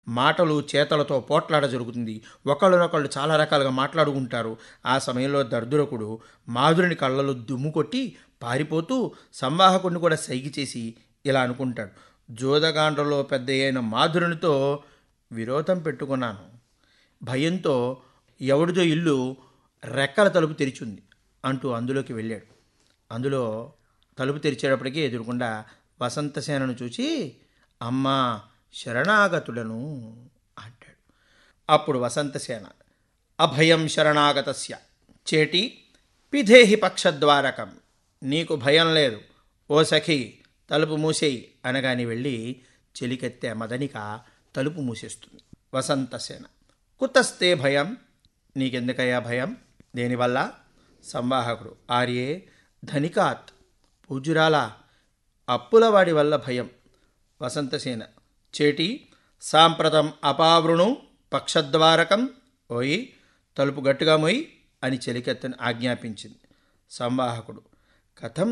మాటలు చేతలతో పోట్లాడ జరుగుతుంది ఒకళ్ళనొకళ్ళు చాలా రకాలుగా మాట్లాడుకుంటారు ఆ సమయంలో దర్దురకుడు మాధురిని కళ్ళలో దుమ్ము కొట్టి పారిపోతూ సంవాహకుడిని కూడా సైగి చేసి ఇలా అనుకుంటాడు జోదగాండ్రలో పెద్ద అయిన మాధురునితో విరోధం పెట్టుకున్నాను భయంతో ఎవడిదో ఇల్లు రెక్కల తలుపు తెరిచింది అంటూ అందులోకి వెళ్ళాడు అందులో తలుపు తెరిచేటప్పటికీ ఎదురుకుండా వసంతసేనను చూచి అమ్మా శరణాగతుడను అంటాడు అప్పుడు వసంతసేన అభయం శరణాగతస్య చేటి పిధేహి పక్షద్వారకం నీకు భయం లేదు ఓ సఖి తలుపు మూసేయి అనగాని వెళ్ళి చెలికెత్తే మదనిక తలుపు మూసేస్తుంది వసంతసేన కుతస్తే భయం నీకెందుకయ్యా భయం దేనివల్ల సంవాహకుడు ఆర్యే ధనికాత్ పూజురాల అప్పులవాడి వల్ల భయం వసంతసేన చేటి సాంప్రతం అపావృణు పక్షద్వారకం ఓయి తలుపు గట్టిగా మొయ్ అని చెలికెత్తని ఆజ్ఞాపించింది సంవాహకుడు కథం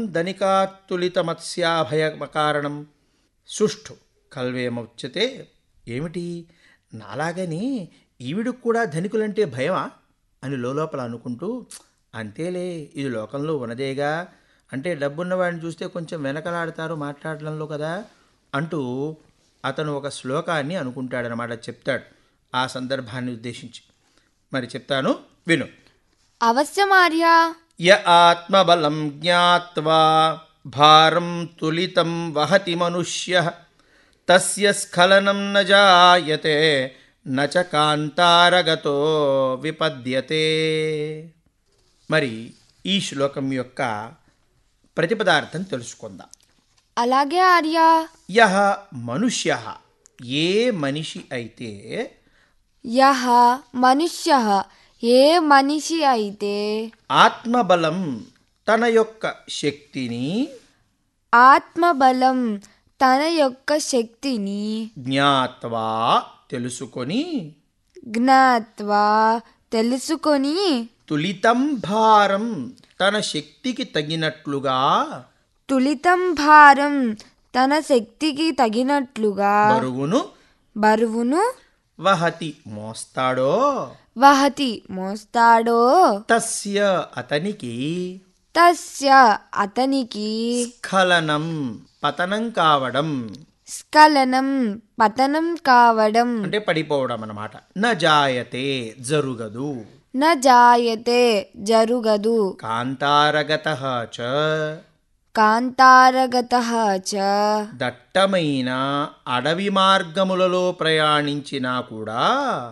ధనికాత్తులితమత్స్యాభయకారణం సుష్ఠు కల్వేమొచ్చతే ఏమిటి నాలాగని ఈవిడికి కూడా ధనికులంటే భయమా అని లోపల అనుకుంటూ అంతేలే ఇది లోకంలో ఉన్నదేగా అంటే డబ్బున్నవాడిని చూస్తే కొంచెం వెనకలాడతారు మాట్లాడడంలో కదా అంటూ అతను ఒక శ్లోకాన్ని అనుకుంటాడనమాట చెప్తాడు ఆ సందర్భాన్ని ఉద్దేశించి మరి చెప్తాను విను అవశ్యమార్య య ఆత్మబలం జ్ఞాత్వా భారం తులితం వహతి మనుష్య తస్య స్ఖలనం న జాయతే నచ కాంతారగతో విపద్యతే మరి ఈ శ్లోకం యొక్క ప్రతిపదార్థం తెలుసుకుందాం అలాగే ఆర్య యహ మనుష్య ఏ మనిషి అయితే యహ మనుష్య ఏ మనిషి అయితే ఆత్మబలం తన యొక్క శక్తిని ఆత్మబలం తన యొక్క శక్తిని జ్ఞాత్వా తెలుసుకొని జ్ఞాత్వా తెలుసుకొని తులితం భారం తన శక్తికి తగినట్లుగా తులితం భారం తన శక్తికి తగినట్లుగా బరువును బరువును వహతి మోస్తాడో వహతి మోస్తాడో తస్య అతనికి తస్య అతనికి స్ఖలనం పతనం కావడం స్ఖలనం పతనం కావడం అంటే పడిపోవడం అన్నమాట న జాయతే జరుగదు న జాయతే జరుగదు కాంతారగత చ కాంతారగత చ దట్టమైన అడవి మార్గములలో ప్రయాణించినా కూడా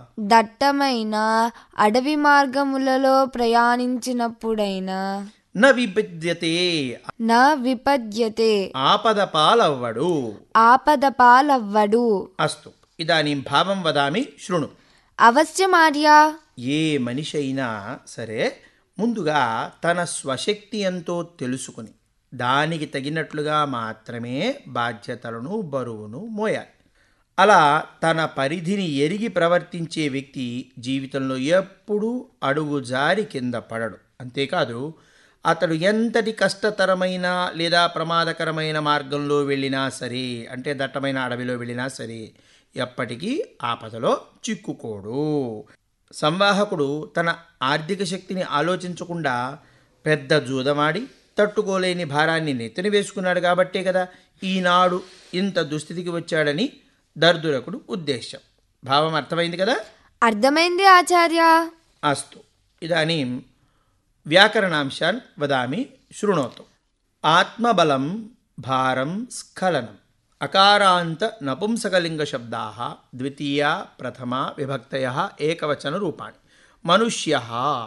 దట్టమైన అడవి మార్గములలో ప్రయాణించినప్పుడైనా న విపద్యతే నా విపద్యతే ఆపద పాలవ్వడు ఆపద పాలవ్వడు అస్తు ఇదానీం భావం వదామి శృణు అవశ్యమార్య ఏ మనిషి అయినా సరే ముందుగా తన స్వశక్తి ఎంతో తెలుసుకుని దానికి తగినట్లుగా మాత్రమే బాధ్యతలను బరువును మోయాలి అలా తన పరిధిని ఎరిగి ప్రవర్తించే వ్యక్తి జీవితంలో ఎప్పుడూ అడుగు జారి కింద పడడు అంతేకాదు అతడు ఎంతటి కష్టతరమైన లేదా ప్రమాదకరమైన మార్గంలో వెళ్ళినా సరే అంటే దట్టమైన అడవిలో వెళ్ళినా సరే ఎప్పటికీ ఆపదలో చిక్కుకోడు సంవాహకుడు తన ఆర్థిక శక్తిని ఆలోచించకుండా పెద్ద జూదమాడి తట్టుకోలేని భారాన్ని నెత్తిన వేసుకున్నాడు కాబట్టే కదా ఈనాడు ఇంత దుస్థితికి వచ్చాడని దర్దురకుడు ఉద్దేశం భావం అర్థమైంది కదా అర్థమైంది ఆచార్య అస్తు ఇదానీం వ్యాకరణాంశాన్ వదామి శృణోతు ఆత్మబలం భారం స్ఖలనం అకారాంత నపుంసకలింగ శబ్దా ద్వితీయ ప్రథమ విభక్తయ ఏకవచన రూపాణి మనుష్య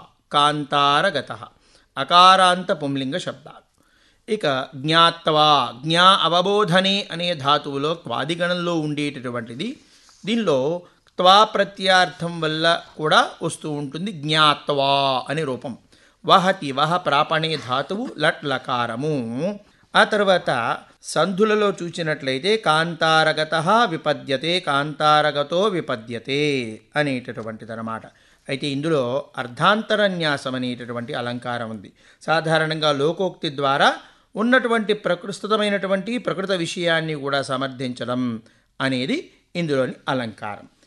కాంతారగత అకారాంత పుంలింగ శబ్దాలు ఇక జ్ఞాత్వా జ్ఞా అవబోధనే అనే ధాతువులో క్వాదిగణంలో ఉండేటటువంటిది దీనిలో త్వా ప్రత్యార్థం వల్ల కూడా వస్తూ ఉంటుంది జ్ఞాత్వా అనే రూపం వహతి వహ ప్రాపణే ధాతువు లట్ లకారము ఆ తర్వాత సంధులలో చూసినట్లయితే కాంతారగత విపద్యతే కాంతారగతో విపద్యతే అనేటటువంటిదన్నమాట అయితే ఇందులో అర్ధాంతరన్యాసం అనేటటువంటి అలంకారం ఉంది సాధారణంగా లోకోక్తి ద్వారా ఉన్నటువంటి ప్రకృతిమైనటువంటి ప్రకృత విషయాన్ని కూడా సమర్థించడం అనేది ఇందులోని అలంకారం